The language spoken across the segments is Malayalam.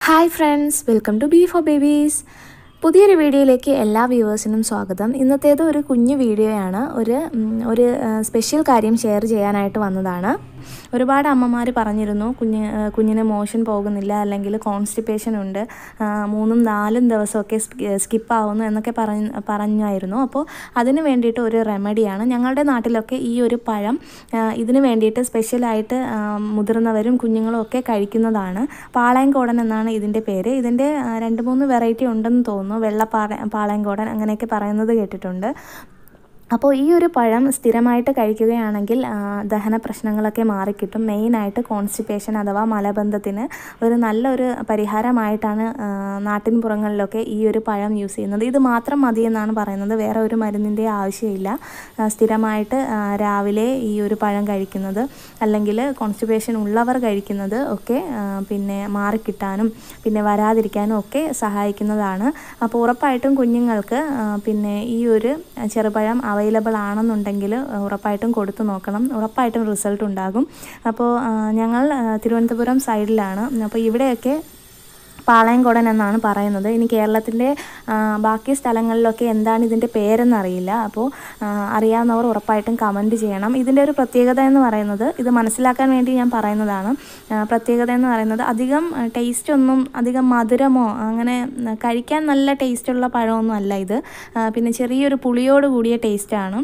hi friends welcome to B for babies പുതിയൊരു വീഡിയോയിലേക്ക് എല്ലാ വ്യൂവേഴ്സിനും സ്വാഗതം ഇന്നത്തേത് ഒരു കുഞ്ഞു വീഡിയോയാണ് ഒരു ഉം, ഒരു ആ, സ്പെഷ്യൽ കാര്യം ഷെയർ ചെയ്യാനായിട്ട് വന്നതാണ് ഒരുപാട് അമ്മമാർ പറഞ്ഞിരുന്നു കുഞ്ഞ് ആ, കുഞ്ഞിന് മോഷൻ പോകുന്നില്ല അല്ലെങ്കിൽ കോൺസ്റ്റിപ്പേഷൻ ഉണ്ട് ആ, മൂന്നും നാലും ദിവസമൊക്കെ സ്കിപ്പ് ആവുന്നു എന്നൊക്കെ പറഞ്ഞ് പറഞ്ഞായിരുന്നു അപ്പോൾ അതിന് വേണ്ടിയിട്ട് ഒരു റെമഡിയാണ് ഞങ്ങളുടെ നാട്ടിലൊക്കെ ഈ ഒരു പഴം ആ, ഇതിന് വേണ്ടിയിട്ട് സ്പെഷ്യലായിട്ട് ആ, മുതിർന്നവരും കുഞ്ഞുങ്ങളും ഒക്കെ കഴിക്കുന്നതാണ് പാളയംകോടൻ എന്നാണ് ഇതിൻ്റെ പേര് ഇതിൻ്റെ ആ, രണ്ട് മൂന്ന് വെറൈറ്റി ഉണ്ടെന്ന് തോന്നുന്നു വെള്ള പാള പാളയംകോടൻ അങ്ങനെയൊക്കെ പറയുന്നത് കേട്ടിട്ടുണ്ട് അപ്പോൾ ഈ ഒരു പഴം സ്ഥിരമായിട്ട് കഴിക്കുകയാണെങ്കിൽ ആ, ദഹന പ്രശ്നങ്ങളൊക്കെ മാറിക്കിട്ടും മെയിനായിട്ട് കോൺസ്റ്റിപ്പേഷൻ അഥവാ മലബന്ധത്തിന് ഒരു നല്ലൊരു പരിഹാരമായിട്ടാണ് ആ, നാട്ടിൻപുറങ്ങളിലൊക്കെ ഈ ഒരു പഴം യൂസ് ചെയ്യുന്നത് ഇത് മാത്രം മതി എന്നാണ് പറയുന്നത് വേറെ ഒരു മരുന്നിൻ്റെ ആവശ്യമില്ല ആ, സ്ഥിരമായിട്ട് ആ, രാവിലെ ഈ ഒരു പഴം കഴിക്കുന്നത് അല്ലെങ്കിൽ കോൺസ്റ്റിപ്പേഷൻ ഉള്ളവർ കഴിക്കുന്നത് ഒക്കെ ആ, പിന്നെ മാറിക്കിട്ടാനും പിന്നെ വരാതിരിക്കാനും ഒക്കെ സഹായിക്കുന്നതാണ് അപ്പോൾ ഉറപ്പായിട്ടും കുഞ്ഞുങ്ങൾക്ക് ആ, പിന്നെ ഈ ഒരു ചെറുപഴം അവൈലബിൾ ആണെന്നുണ്ടെങ്കിൽ ഉറപ്പായിട്ടും കൊടുത്തു നോക്കണം ഉറപ്പായിട്ടും റിസൾട്ട് ഉണ്ടാകും അപ്പോൾ ആ, ഞങ്ങൾ ആ, തിരുവനന്തപുരം സൈഡിലാണ് അപ്പോൾ ഇവിടെയൊക്കെ പാളയംകോടൻ എന്നാണ് പറയുന്നത് ഇനി കേരളത്തിൻ്റെ ആ, ബാക്കി സ്ഥലങ്ങളിലൊക്കെ എന്താണ് ഇതിൻ്റെ പേരെന്നറിയില്ല അപ്പോൾ ആ, അറിയാവുന്നവർ ഉറപ്പായിട്ടും കമൻറ്റ് ചെയ്യണം ഇതിൻ്റെ ഒരു പ്രത്യേകത എന്ന് പറയുന്നത് ഇത് മനസ്സിലാക്കാൻ വേണ്ടി ഞാൻ പറയുന്നതാണ് ആ, പ്രത്യേകത എന്ന് പറയുന്നത് അധികം ടേസ്റ്റ് ഒന്നും അധികം മധുരമോ അങ്ങനെ ഉം, കഴിക്കാൻ നല്ല ടേസ്റ്റുള്ള പഴമൊന്നും അല്ല ഇത് ആ, പിന്നെ ചെറിയൊരു പുളിയോട് കൂടിയ ടേസ്റ്റാണ്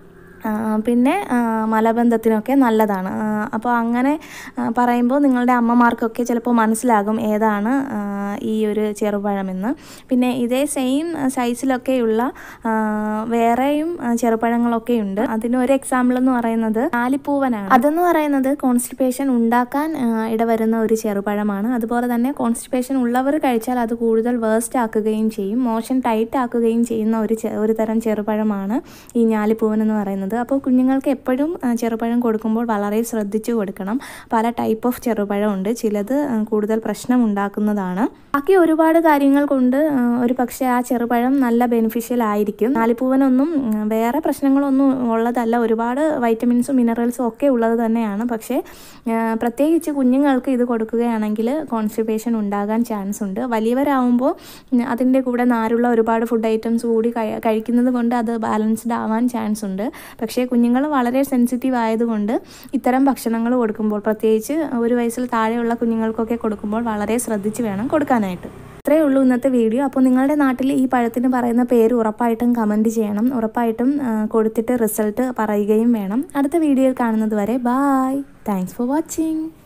ആ, പിന്നെ ആ, മലബന്ധത്തിനൊക്കെ നല്ലതാണ് ആ, അപ്പോൾ അങ്ങനെ ആ, പറയുമ്പോൾ നിങ്ങളുടെ അമ്മമാർക്കൊക്കെ ചിലപ്പോൾ മനസ്സിലാകും ഏതാണ് ആ, ഈ ഒരു ചെറുപഴമെന്ന് പിന്നെ ഇതേ സെയിം സൈസിലൊക്കെയുള്ള ആ, വേറെയും ആ, ചെറുപഴങ്ങളൊക്കെ ഉണ്ട് അതിന് ഒരു എക്സാമ്പിൾ എന്ന് പറയുന്നത് ആലിപ്പൂവനാണ് അതെന്ന് പറയുന്നത് കോൺസ്റ്റിപ്പേഷൻ ഉണ്ടാക്കാൻ ആ, ഇടവരുന്ന ഒരു ചെറുപഴമാണ് അതുപോലെ തന്നെ കോൺസ്റ്റിപ്പേഷൻ ഉള്ളവർ കഴിച്ചാൽ അത് കൂടുതൽ വേസ്റ്റ് ആക്കുകയും ചെയ്യും മോഷൻ ടൈറ്റ് ആക്കുകയും ചെയ്യുന്ന ഒരു ചെ- ഒരു തരം ചെറുപഴമാണ് ഈ ഞാലിപ്പൂവൻ എന്ന് പറയുന്നത് അപ്പോൾ കുഞ്ഞുങ്ങൾക്ക് എപ്പോഴും ആ, ചെറുപഴം കൊടുക്കുമ്പോൾ വളരെ ശ്രദ്ധിച്ചു കൊടുക്കണം പല ടൈപ്പ് ഓഫ് ചെറുപഴം ഉണ്ട് ചിലത് ആ, കൂടുതൽ പ്രശ്നം ഉണ്ടാക്കുന്നതാണ് ബാക്കി ഒരുപാട് കാര്യങ്ങൾ കൊണ്ട് ആ, ഒരു പക്ഷേ ആ ചെറുപഴം നല്ല ബെനിഫിഷ്യൽ ആയിരിക്കും നാലിപ്പൂവനൊന്നും ഉം, വേറെ പ്രശ്നങ്ങളൊന്നും ഉള്ളതല്ല ഒരുപാട് വൈറ്റമിൻസും മിനറൽസും ഒക്കെ ഉള്ളത് തന്നെയാണ് പക്ഷേ ആ, പ്രത്യേകിച്ച് കുഞ്ഞുങ്ങൾക്ക് ഇത് കൊടുക്കുകയാണെങ്കിൽ കോൺസ്റ്റിപ്പേഷൻ ഉണ്ടാകാൻ ചാൻസ് ഉണ്ട് വലിയവരാകുമ്പോൾ ഉം, അതിൻ്റെ കൂടെ നാരുള്ള ഒരുപാട് ഫുഡ് ഐറ്റംസ് കൂടി കഴി- കഴിക്കുന്നത് കൊണ്ട് അത് ബാലൻസ്ഡ് ആവാൻ ചാൻസ് ഉണ്ട് പക്ഷേ കുഞ്ഞുങ്ങൾ വളരെ സെൻസിറ്റീവ് ആയതുകൊണ്ട് ഇത്തരം ഭക്ഷണങ്ങൾ കൊടുക്കുമ്പോൾ പ്രത്യേകിച്ച് ഒരു വയസ്സിൽ താഴെയുള്ള കുഞ്ഞുങ്ങൾക്കൊക്കെ കൊടുക്കുമ്പോൾ വളരെ ശ്രദ്ധിച്ച് വേണം കൊടുക്കാനായിട്ട് ഇത്രയേ ഉള്ളൂ ഇന്നത്തെ വീഡിയോ അപ്പോൾ നിങ്ങളുടെ നാട്ടിൽ ഈ പഴത്തിന് പറയുന്ന പേര് ഉറപ്പായിട്ടും കമൻറ്റ് ചെയ്യണം ഉറപ്പായിട്ടും ആ, കൊടുത്തിട്ട് റിസൾട്ട് പറയുകയും വേണം അടുത്ത വീഡിയോയിൽ കാണുന്നത് വരെ ബായ് താങ്ക്സ് ഫോർ വാച്ചിങ്